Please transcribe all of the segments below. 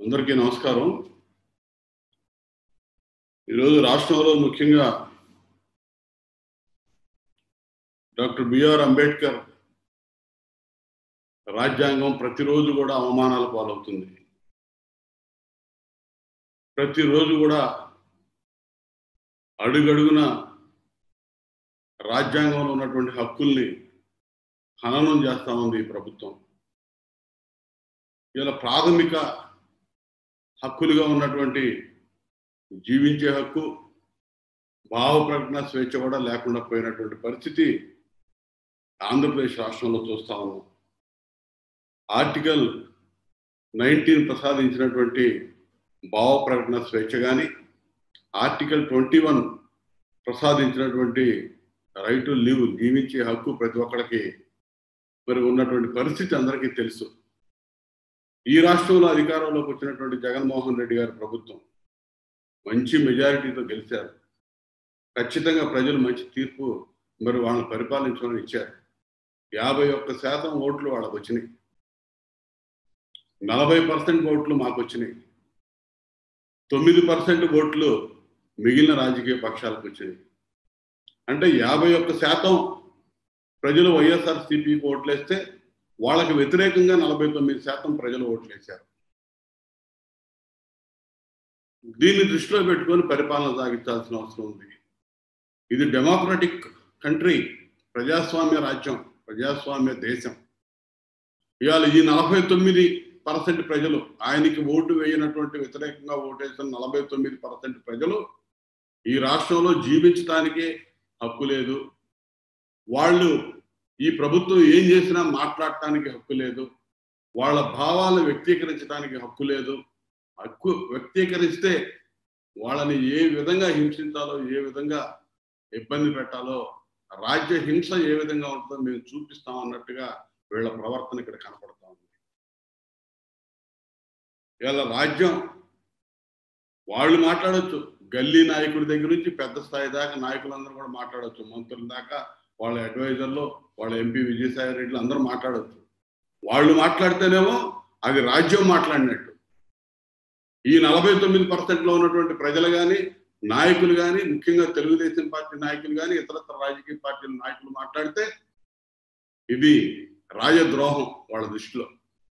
అందరికీ నమస్కారం ఈరోజు రాష్ట్రంలో ముఖ్యంగా డాక్టర్ బిఆర్ అంబేద్కర్ రాజ్యాంగం ప్రతిరోజు కూడా అవమానాల పాలవుతుంది ప్రతిరోజు కూడా అడుగడుగున రాజ్యాంగంలో ఉన్నటువంటి హక్కుల్ని హననం చేస్తా ఉంది ఈ ప్రభుత్వం ఇలా ప్రాథమిక హక్కులుగా ఉన్నటువంటి జీవించే హక్కు భావ ప్రకటన స్వేచ్ఛ కూడా లేకుండా పోయినటువంటి పరిస్థితి ఆంధ్రప్రదేశ్ రాష్ట్రంలో చూస్తా ఉన్నాం ఆర్టికల్ నైన్టీన్ ప్రసాదించినటువంటి భావ ప్రకటన స్వేచ్ఛ కానీ ఆర్టికల్ ట్వంటీ వన్ ప్రసాదించినటువంటి రైట్ టు లివ్ జీవించే హక్కు ప్రతి ఒక్కరికి మరి ఉన్నటువంటి పరిస్థితి అందరికీ తెలుసు ఈ రాష్ట్రంలో అధికారంలోకి వచ్చినటువంటి జగన్మోహన్ రెడ్డి గారి ప్రభుత్వం మంచి మెజారిటీతో గెలిచారు ఖచ్చితంగా ప్రజలు మంచి తీర్పు మరి వాళ్ళని పరిపాలించమని ఇచ్చారు యాభై ఒక్క శాతం ఓట్లు వాళ్ళకు వచ్చినాయి నలభై పర్సెంట్ ఓట్లు మాకు వచ్చినాయి తొమ్మిది పర్సెంట్ ఓట్లు మిగిలిన రాజకీయ పక్షాలకు వచ్చినాయి అంటే యాభై ఒక్క శాతం ప్రజలు వైఎస్ఆర్ సిపికి ఓట్లేస్తే వాళ్ళకి వ్యతిరేకంగా నలభై తొమ్మిది శాతం ప్రజలు ఓట్లేశారు దీన్ని దృష్టిలో పెట్టుకొని పరిపాలన సాగించాల్సిన అవసరం ఉంది ఇది డెమోక్రటిక్ కంట్రీ ప్రజాస్వామ్య రాజ్యం ప్రజాస్వామ్య దేశం ఇవాళ ఈ నలభై తొమ్మిది పర్సెంట్ ప్రజలు ఆయనకి ఓటు వేయనటువంటి వ్యతిరేకంగా ఓటేసిన నలభై తొమ్మిది పర్సెంట్ ప్రజలు ఈ రాష్ట్రంలో జీవించడానికి హక్కు లేదు వాళ్ళు ఈ ప్రభుత్వం ఏం చేసినా మాట్లాడటానికి హక్కు లేదు వాళ్ళ భావాలను వ్యక్తీకరించడానికి హక్కు లేదు హక్కు వ్యక్తీకరిస్తే వాళ్ళని ఏ విధంగా హింసించాలో ఏ విధంగా ఇబ్బంది పెట్టాలో రాజ్య హింస ఏ విధంగా ఉంటుందో మేము చూపిస్తాం అన్నట్టుగా వీళ్ళ ప్రవర్తన ఇక్కడ కనపడతా ఉంది వీళ్ళ రాజ్యం వాళ్ళు మాట్లాడచ్చు గల్లీ నాయకుడి దగ్గర నుంచి పెద్ద స్థాయి దాకా నాయకులందరూ కూడా మాట్లాడచ్చు మంత్రుల దాకా వాళ్ళ అడ్వైజర్లు వాళ్ళ ఎంపీ విజయసాయి రెడ్డిలు అందరూ మాట్లాడవచ్చు వాళ్ళు మాట్లాడితేనేమో అది రాజ్యం మాట్లాడినట్టు ఈ నలభై తొమ్మిది పర్సెంట్లో ఉన్నటువంటి ప్రజలు కానీ నాయకులు కానీ ముఖ్యంగా తెలుగుదేశం పార్టీ నాయకులు కానీ ఇతరత్ర రాజకీయ పార్టీల నాయకులు మాట్లాడితే ఇది రాజద్రోహం వాళ్ళ దృష్టిలో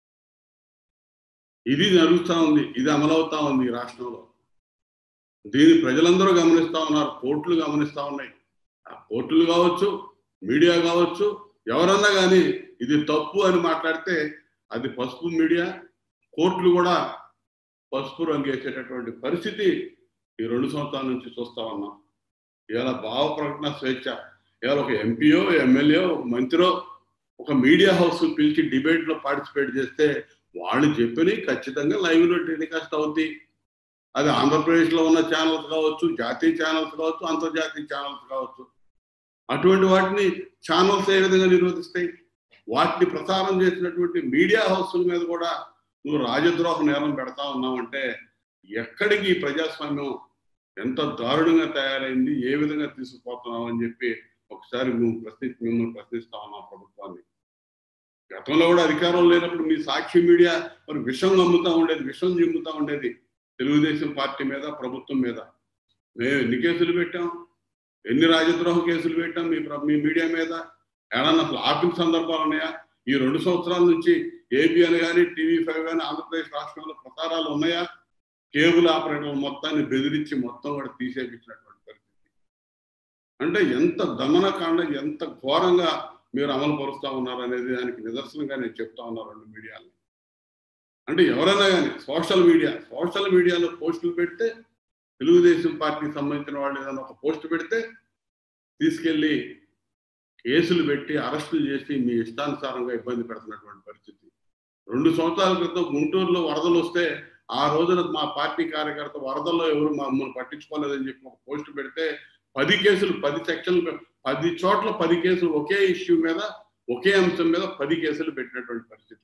ఇది జరుగుతూ ఉంది ఇది అమలవుతా ఉంది ఈ రాష్ట్రంలో దీన్ని ప్రజలందరూ గమనిస్తా ఉన్నారు కోర్టులు గమనిస్తా ఉన్నాయి ఆ కోర్టులు కావచ్చు మీడియా కావచ్చు ఎవరన్నా కానీ ఇది తప్పు అని మాట్లాడితే అది పసుపు మీడియా కోర్టులు కూడా పసుపు రంగు వేసేటటువంటి పరిస్థితి ఈ రెండు సంవత్సరాల నుంచి చూస్తా ఉన్నాం ఇవాళ భావ ప్రకటన స్వేచ్ఛ ఇవాళ ఒక ఎంపీఓ ఎమ్మెల్యే ఒక మంత్రో ఒక మీడియా హౌస్ పిలిచి డిబేట్ లో పార్టిసిపేట్ చేస్తే వాళ్ళు చెప్పని ఖచ్చితంగా లైవ్ లో టెలికాస్ట్ అవుతాయి అది ఆంధ్రప్రదేశ్ లో ఉన్న ఛానల్స్ కావచ్చు జాతీయ ఛానల్స్ కావచ్చు అంతర్జాతీయ ఛానల్స్ కావచ్చు అటువంటి వాటిని ఛానల్స్ ఏ విధంగా నిరోధిస్తాయి వాటిని ప్రసారం చేసినటువంటి మీడియా హౌస్ల మీద కూడా నువ్వు రాజద్రోహ నేరం పెడతా ఉన్నావంటే ఎక్కడికి ఈ ప్రజాస్వామ్యం ఎంత దారుణంగా తయారైంది ఏ విధంగా తీసుకుపోతున్నావు అని చెప్పి ఒకసారి మేము ప్రశ్ని మిమ్మల్ని ప్రశ్నిస్తా ఉన్నాం ప్రభుత్వాన్ని గతంలో కూడా అధికారం లేనప్పుడు మీ సాక్షి మీడియా మరి విషం నమ్ముతా ఉండేది విషం జిమ్ముతా ఉండేది తెలుగుదేశం పార్టీ మీద ప్రభుత్వం మీద మేము ఎన్ని కేసులు పెట్టాం ఎన్ని రాజద్రోహ కేసులు పెట్టాం మీ మీ మీడియా మీద ఏడన్నా అసలు ఆపిన సందర్భాలు ఉన్నాయా ఈ రెండు సంవత్సరాల నుంచి ఏబిఎన్ కానీ టీవీ ఫైవ్ కానీ ఆంధ్రప్రదేశ్ రాష్ట్రంలో ప్రసారాలు ఉన్నాయా కేబుల్ ఆపరేటర్లు మొత్తాన్ని బెదిరించి మొత్తం కూడా తీసేపించినటువంటి పరిస్థితి అంటే ఎంత దమనకాండ ఎంత ఘోరంగా మీరు అమలు పరుస్తా ఉన్నారు అనేది దానికి నిదర్శనంగా నేను చెప్తా ఉన్నా రెండు మీడియాలో అంటే ఎవరైనా కానీ సోషల్ మీడియా సోషల్ మీడియాలో పోస్టులు పెడితే తెలుగుదేశం పార్టీకి సంబంధించిన వాళ్ళు ఏదైనా ఒక పోస్ట్ పెడితే తీసుకెళ్ళి కేసులు పెట్టి అరెస్టులు చేసి మీ ఇష్టానుసారంగా ఇబ్బంది పెడుతున్నటువంటి పరిస్థితి రెండు సంవత్సరాల క్రితం గుంటూరులో వరదలు వస్తే ఆ రోజున మా పార్టీ కార్యకర్త వరదల్లో ఎవరు మమ్మల్ని పట్టించుకోలేదని చెప్పి ఒక పోస్ట్ పెడితే పది కేసులు పది సెక్షన్లు పది చోట్ల పది కేసులు ఒకే ఇష్యూ మీద ఒకే అంశం మీద పది కేసులు పెట్టినటువంటి పరిస్థితి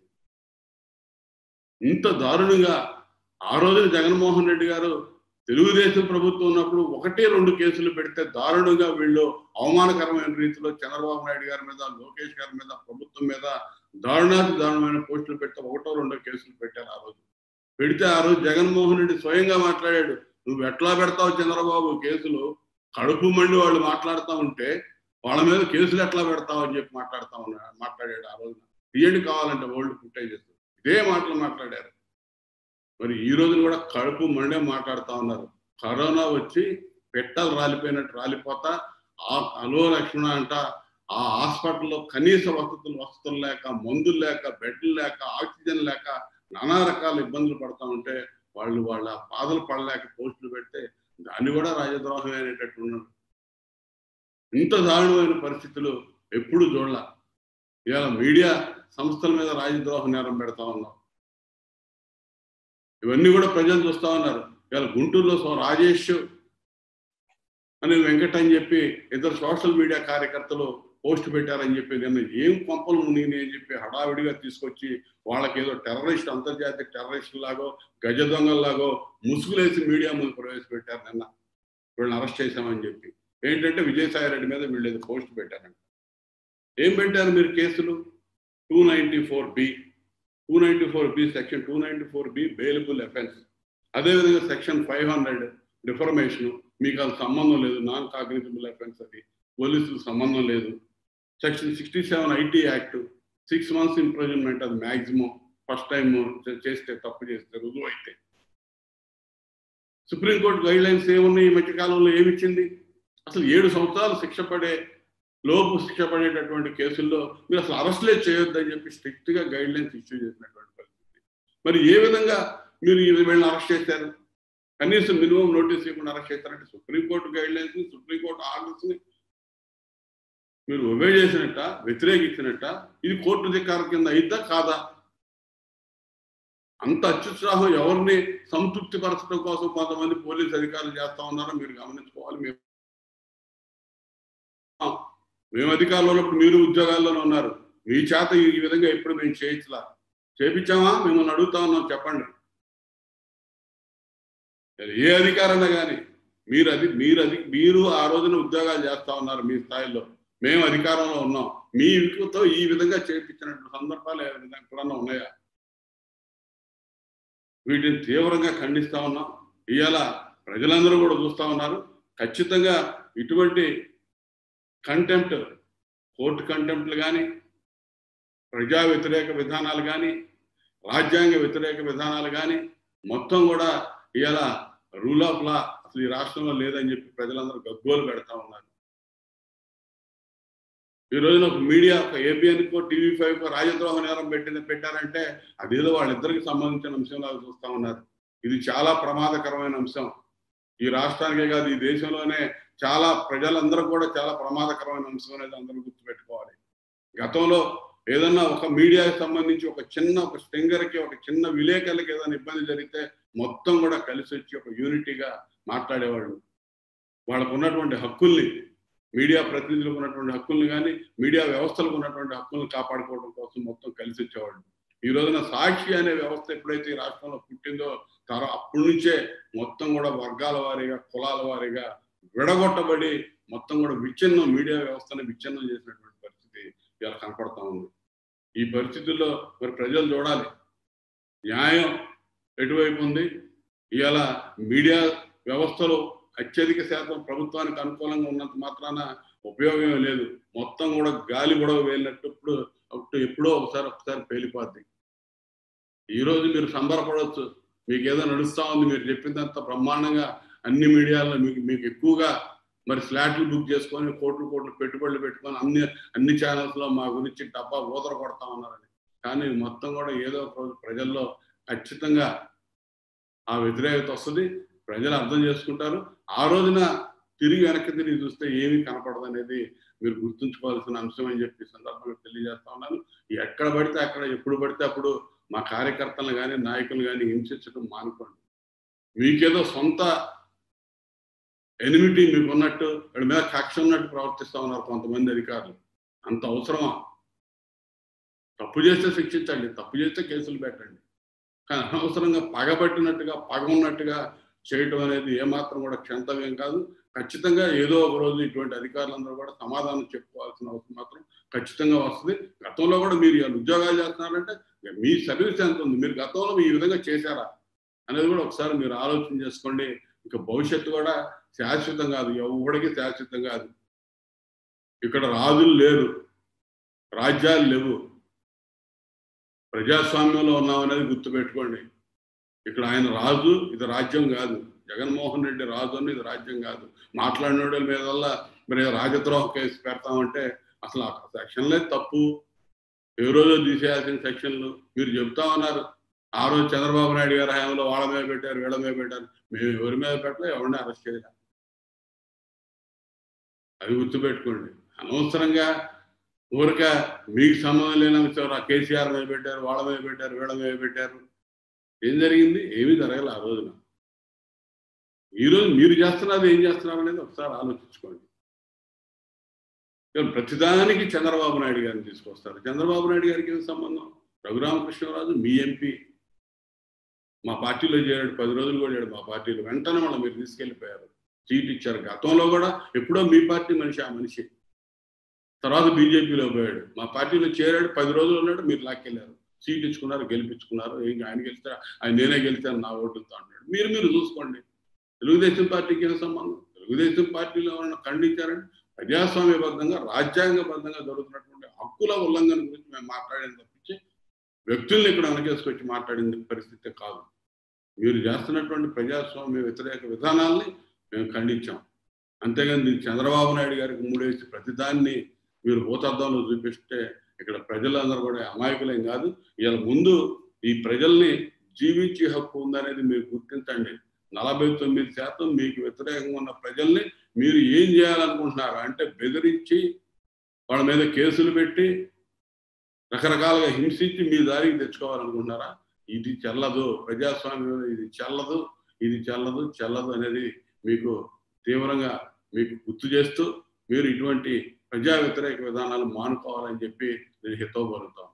ఇంత దారుణంగా ఆ రోజున జగన్మోహన్ రెడ్డి గారు తెలుగుదేశం ప్రభుత్వం ఉన్నప్పుడు ఒకటే రెండు కేసులు పెడితే దారుణంగా వీళ్ళు అవమానకరమైన రీతిలో చంద్రబాబు నాయుడు గారి మీద లోకేష్ గారి మీద ప్రభుత్వం మీద దారుణాతి దారుణమైన పోస్టులు పెడితే ఒకటో రెండో కేసులు పెట్టారు ఆ రోజు పెడితే ఆ రోజు జగన్మోహన్ రెడ్డి స్వయంగా మాట్లాడాడు నువ్వు ఎట్లా పెడతావు చంద్రబాబు కేసులు కడుపు మండి వాళ్ళు మాట్లాడుతూ ఉంటే వాళ్ళ మీద కేసులు ఎట్లా పెడతావు అని చెప్పి మాట్లాడుతా ఉన్నాడు మాట్లాడాడు ఆ రోజున తీయండి కావాలంటే ఓల్డ్ ఫుటేజెస్ ఇదే మాటలు మాట్లాడారు మరి ఈ రోజున కూడా కడుపు మండే మాట్లాడుతా ఉన్నారు కరోనా వచ్చి పెట్టలు రాలిపోయినట్టు రాలిపోతా ఆ అలో లక్ష్మణ అంట ఆ హాస్పిటల్లో కనీస వసతులు వసతులు లేక మందులు లేక బెడ్లు లేక ఆక్సిజన్ లేక నానా రకాల ఇబ్బందులు పడతా ఉంటే వాళ్ళు వాళ్ళ బాధలు పడలేక పోస్టులు పెడితే దాన్ని కూడా రాజద్రోహం అనేటట్టు ఉన్నారు ఇంత దారుణమైన పరిస్థితులు ఎప్పుడు చూడాల ఇవాళ మీడియా సంస్థల మీద రాజద్రోహ నేరం పెడతా ఉన్నాం ఇవన్నీ కూడా ప్రజలు చూస్తా ఉన్నారు ఇవాళ గుంటూరులో సో రాజేష్ అని వెంకట్ అని చెప్పి ఇద్దరు సోషల్ మీడియా కార్యకర్తలు పోస్ట్ పెట్టారని చెప్పి నిన్న ఏం కొంపలు మునిగినాయి అని చెప్పి హడావిడిగా తీసుకొచ్చి వాళ్ళకి ఏదో టెర్రరిస్ట్ అంతర్జాతీయ టెర్రరిస్ట్ లాగో గజ దొంగల్లాగో ముసుగులేసి మీడియా ముందు ప్రవేశపెట్టారు నిన్న వీళ్ళని అరెస్ట్ చేశామని చెప్పి ఏంటంటే విజయసాయి రెడ్డి మీద వీళ్ళు ఏదో పోస్ట్ పెట్టారంట ఏం పెట్టారు మీరు కేసులు two ninety four B two ninety four B section two ninety four B bailable offence అదేవిధంగా సెక్షన్ ఫైవ్ హండ్రెడ్ డిఫర్మేషన్ మీకు అది సంబంధం లేదు నాన్ కాగ్నిజబుల్ అఫెన్స్ అది పోలీసులకు సంబంధం లేదు section sixty seven IT act six months imprisonment అది మ్యాక్సిమం ఫస్ట్ టైం చేస్తే తప్పు చేస్తే రుజువు అయితే సుప్రీంకోర్టు గైడ్ లైన్స్ ఏమున్నాయి ఈ మధ్యకాలంలో ఏమిచ్చింది అసలు ఏడు సంవత్సరాలు శిక్ష పడే లోపు శిక్ష పడేటటువంటి కేసుల్లో మీరు అసలు అరెస్ట్లే చేయొద్దని చెప్పి స్ట్రిక్ట్ గా గైడ్ లైన్స్ ఇష్యూ చేసినటువంటి పరిస్థితి మరి ఏ విధంగా మీరు ఈ వీళ్ళని అరెస్ట్ చేశారు కనీసం మినిమం నోటీస్ ఇవ్వకుండా అరెస్ట్ చేస్తారంటే సుప్రీంకోర్టు గైడ్ లైన్స్ ని సుప్రీంకోర్టు ఆర్డర్స్ ని మీరు ఒబే చేసినట్ట వ్యతిరేకించినట్ట ఇది కోర్టు ధిక్కారం కింద అయిద్దా కాదా అంత అత్యుత్సాహం ఎవరిని సంతృప్తి పరచడం కోసం కొంతమంది పోలీస్ అధికారులు చేస్తా ఉన్నారో మీరు గమనించుకోవాలి మేము మేము అధికారంలో ఉన్నప్పుడు మీరు ఉద్యోగాల్లోనే ఉన్నారు మీ చేత ఈ విధంగా ఎప్పుడు మేము చేయించలా చేపించామా మిమ్మల్ని అడుగుతా ఉన్నాం చెప్పండి ఏ అధికారైనా కానీ మీరు అది మీరు అది మీరు ఆ రోజున ఉద్యోగాలు చేస్తా ఉన్నారు మీ స్థాయిలో మేము అధికారంలో ఉన్నాం మీ వికుతో ఈ విధంగా చేయించినట్టు సందర్భాలు ఏ విధంగా ఎక్కడన్నా ఉన్నాయా వీటిని తీవ్రంగా ఖండిస్తా ఉన్నాం ఇవాళ ప్రజలందరూ కూడా చూస్తా ఉన్నారు ఖచ్చితంగా ఇటువంటి కంటెంప్ట్ కోర్టు కంటెంప్ట్లు కానీ ప్రజా వ్యతిరేక విధానాలు కానీ రాజ్యాంగ వ్యతిరేక విధానాలు కానీ మొత్తం కూడా ఇవాళ రూల్ ఆఫ్ లా అసలు ఈ రాష్ట్రంలో లేదని చెప్పి ప్రజలందరూ గగ్గోలు పెడతా ఉన్నారు ఈ రోజున ఒక మీడియా ఒక ఏబిఎన్కో టీవీ ఫైవ్కో రాజద్రోహ నేరం పెట్టిన పెట్టారంటే అదేదో వాళ్ళిద్దరికి సంబంధించిన అంశంలాగా చూస్తా ఉన్నారు ఇది చాలా ప్రమాదకరమైన అంశం ఈ రాష్ట్రానికే కాదు ఈ దేశంలోనే చాలా ప్రజలందరూ కూడా చాలా ప్రమాదకరమైన అంశం అనేది అందరూ గుర్తుపెట్టుకోవాలి గతంలో ఏదన్నా ఒక మీడియాకి సంబంధించి ఒక చిన్న ఒక స్టింగర్కి ఒక చిన్న విలేకరులకి ఏదైనా ఇబ్బంది జరిగితే మొత్తం కూడా కలిసి వచ్చి ఒక యూనిటీగా మాట్లాడేవాళ్ళు వాళ్ళకు ఉన్నటువంటి హక్కుల్ని మీడియా ప్రతినిధులకు ఉన్నటువంటి హక్కుల్ని కానీ మీడియా వ్యవస్థలకు ఉన్నటువంటి హక్కుల్ని కాపాడుకోవడం కోసం మొత్తం కలిసి వచ్చేవాళ్ళు ఈ రోజున సాక్షి అనే వ్యవస్థ ఎప్పుడైతే ఈ రాష్ట్రంలో పుట్టిందో తర అప్పటి నుంచే మొత్తం కూడా వర్గాల వారీగా కులాల వారీగా విడగొట్టబడి మొత్తం కూడా విచ్ఛిన్నం మీడియా వ్యవస్థని విచ్ఛిన్నం చేసినటువంటి పరిస్థితి ఇలా కనపడతా ఉంది ఈ పరిస్థితుల్లో మరి ప్రజలు చూడాలి న్యాయం ఎటువైపు ఉంది ఇవాళ మీడియా వ్యవస్థలో అత్యధిక శాతం ప్రభుత్వానికి అనుకూలంగా ఉన్నంత మాత్రాన ఉపయోగం లేదు మొత్తం కూడా గాలి గొడవ వెళ్ళినట్టు ఇప్పుడు అప్పుడు ఎప్పుడో ఒకసారి ఒకసారి పేలిపోద్ది ఈ రోజు మీరు సంబరపడవచ్చు మీకు ఏదో నడుస్తా ఉంది మీరు చెప్పిందంత బ్రహ్మాండంగా అన్ని మీడియాల్లో మీకు మీకు ఎక్కువగా మరి ఫ్లాట్లు బుక్ చేసుకొని కోట్లు కోట్లు పెట్టుబడులు పెట్టుకొని అన్ని అన్ని ఛానల్స్ లో మా గురించి డబ్బా ఊదర కొడతా ఉన్నారని కానీ మొత్తం కూడా ఏదో ఒక రోజు ప్రజల్లో ఖచ్చితంగా ఆ వ్యతిరేకత వస్తుంది ప్రజలు అర్థం చేసుకుంటారు ఆ రోజున తిరిగి వెనక్కి తిరిగి చూస్తే ఏమీ కనపడదు అనేది మీరు గుర్తుంచుకోవాల్సిన అంశం అని చెప్పి సందర్భంగా తెలియజేస్తా ఉన్నాను ఎక్కడ పడితే అక్కడ ఎప్పుడు పడితే అప్పుడు మా కార్యకర్తలను కానీ నాయకులు కానీ హింసించడం మానుకోండి మీకేదో సొంత ఎనిమిటీ మీకు ఉన్నట్టు వీళ్ళ మీద కక్ష ఉన్నట్టు ప్రవర్తిస్తా ఉన్నారు కొంతమంది అధికారులు అంత అవసరమా తప్పు చేస్తే శిక్షించండి తప్పు చేస్తే కేసులు పెట్టండి కానీ అనవసరంగా పగబట్టినట్టుగా పగ ఉన్నట్టుగా చేయటం అనేది ఏమాత్రం కూడా క్షంతవ్యం కాదు ఖచ్చితంగా ఏదో ఒక రోజు ఇటువంటి అధికారులందరూ కూడా సమాధానం చెప్పుకోవాల్సిన అవసరం మాత్రం ఖచ్చితంగా వస్తుంది గతంలో కూడా మీరు ఇవాళ ఉద్యోగాలు చేస్తున్నారంటే మీ సర్వీస్ ఎంత ఉంది మీరు గతంలో ఈ విధంగా చేశారా అనేది కూడా ఒకసారి మీరు ఆలోచన చేసుకోండి ఇక భవిష్యత్తు కూడా శాశ్వతం కాదు ఎవడికి శాశ్వతం కాదు ఇక్కడ రాజులు లేరు రాజ్యాలు లేవు ప్రజాస్వామ్యంలో ఉన్నామనేది గుర్తుపెట్టుకోండి ఇక్కడ ఆయన రాజు ఇది రాజ్యం కాదు జగన్మోహన్ రెడ్డి రాజు అని ఇది రాజ్యం కాదు మాట్లాడిన మీదల్లా మరి రాజద్రోహ కేసు పెడతామంటే అసలు ఆ సెక్షన్లే తప్పు ఏ రోజు తీసేయాల్సిన సెక్షన్లు మీరు చెప్తా ఉన్నారు ఆ రోజు చంద్రబాబు నాయుడు గారి హయాంలో వాళ్ళ మీద పెట్టారు వీళ్ళ మీద పెట్టారు మేము ఎవరి మీద పెట్టలే ఎవరిని అరెస్ట్ చేయాలి అది గుర్తుపెట్టుకోండి అనవసరంగా ఊరక మీకు సంబంధం లేని అంశం ఆ కేసీఆర్ మీద పెట్టారు వాళ్ళ మీద పెట్టారు వీళ్ళ మీద పెట్టారు ఏం జరిగింది ఏమీ జరగలే ఆ రోజున ఈరోజు మీరు చేస్తున్నది ఏం చేస్తున్నారు అనేది ఒకసారి ఆలోచించుకోండి ఇక ప్రతిదానికి చంద్రబాబు నాయుడు గారిని తీసుకొస్తారు చంద్రబాబు నాయుడు గారికి ఏం సంబంధం రఘురామకృష్ణరాజు మీ ఎంపీ మా పార్టీలో చేరాడు పది రోజులు కూడా చేరాడు మా పార్టీలో వెంటనే మళ్ళీ మీరు తీసుకెళ్ళిపోయారు సీట్ ఇచ్చారు గతంలో కూడా ఎప్పుడో మీ పార్టీ మనిషి ఆ మనిషి తర్వాత బీజేపీలో పోయాడు మా పార్టీలో చేరాడు పది రోజులు ఉన్నాడు మీరు లాక్కెళ్ళారు సీట్ ఇచ్చుకున్నారు గెలిపించుకున్నారు ఏం ఆయన గెలిస్తే ఆయన నేనే గెలిచాను నా ఓటుతో అన్నాడు మీరు మీరు చూసుకోండి తెలుగుదేశం పార్టీకి ఏం సంబంధం తెలుగుదేశం పార్టీలో ఎవరైనా ఖండించారంటే ప్రజాస్వామ్యబద్ధంగా రాజ్యాంగబద్ధంగా జరుగుతున్నటువంటి హక్కుల ఉల్లంఘన గురించి మేము మాట్లాడేది తప్పించి వ్యక్తుల్ని ఇక్కడ వెనకేసుకొచ్చి మాట్లాడింది పరిస్థితి కాదు మీరు చేస్తున్నటువంటి ప్రజాస్వామ్య వ్యతిరేక విధానాల్ని మేము ఖండించాం అంతేగాని దీనికి చంద్రబాబు నాయుడు గారికి మూడేసి ప్రతిదాన్ని మీరు భూతద్దంలో చూపిస్తే ఇక్కడ ప్రజలందరూ కూడా అమాయకులేం కాదు ఇవాళ ముందు ఈ ప్రజల్ని జీవించే హక్కు ఉందనేది మీరు గుర్తించండి నలభై తొమ్మిది శాతం మీకు వ్యతిరేకంగా ఉన్న ప్రజల్ని మీరు ఏం చేయాలనుకుంటున్నారు అంటే బెదిరించి వాళ్ళ మీద కేసులు పెట్టి రకరకాలుగా హింసించి మీ దారికి తెచ్చుకోవాలనుకుంటున్నారా ఇది చెల్లదు ప్రజాస్వామ్యం ఇది చెల్లదు ఇది చెల్లదు చెల్లదు అనేది మీకు తీవ్రంగా మీకు గుర్తు చేస్తూ మీరు ఇటువంటి ప్రజా వ్యతిరేక విధానాలు మానుకోవాలని చెప్పి నేను హితవు కోరుతాను